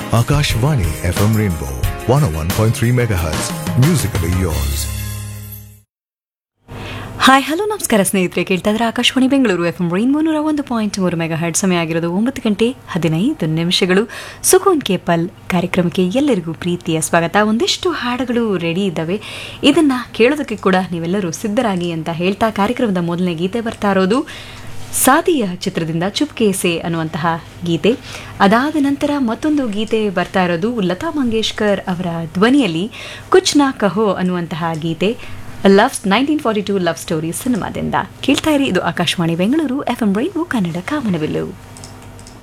Akashvani FM Rainbow 101.3 MHz. Musically yours. Hi hello ನಮಸ್ಕಾರ ಸ್ನೇಹಿತರೆ ಕೇಳ್ತಾ ಇದ್ರೆ Akashvani Bengaluru F M Rainbow ನೂರ ಒಂದು ಪಾಯಿಂಟ್ ಮೂರು ಮೆಗಾ ಹರ್ಡ್ ಸಮಯ ಆಗಿರೋದು ಒಂಬತ್ತು ಗಂಟೆ ಹದಿನೈದು ನಿಮಿಷಗಳು ಸುಕೂನ್ ಕೇಪಲ್ ಕಾರ್ಯಕ್ರಮಕ್ಕೆ ಎಲ್ಲರಿಗೂ ಪ್ರೀತಿಯ ಸ್ವಾಗತ ಒಂದಿಷ್ಟು ಹಾಡುಗಳು ರೆಡಿ ಇದ್ದಾವೆ ಇದನ್ನು ಕೇಳೋದಕ್ಕೆ ಕೂಡ ನೀವೆಲ್ಲರೂ ಸಿದ್ಧರಾಗಿ ಅಂತ ಹೇಳ್ತಾ ಕಾರ್ಯಕ್ರಮದ ಮೊದಲನೇ ಗೀತೆ ಬರ್ತಾ ಇರೋದು ಸಾದಿಯ ಚಿತ್ರದಿಂದ ಚುಪ್ಕೇಸೆ ಅನ್ನುವಂತಹ ಗೀತೆ ಅದಾದ ನಂತರ ಮತ್ತೊಂದು ಗೀತೆ ಬರ್ತಾ ಇರೋದು ಲತಾ ಮಂಗೇಶ್ಕರ್ ಅವರ ಧ್ವನಿಯಲ್ಲಿ ಕುಚ್ ನಾ ಕಹೋ ಅನ್ನುವಂತಹ ಗೀತೆ love nineteen forty two love story ಸಿನಿಮಾದಿಂದ ಕೇಳ್ತಾ ಇರಿ ಇದು Akashvani Bengaluru F M Rainbow Kannada ಕಾಮನಬಿಲ್ಲು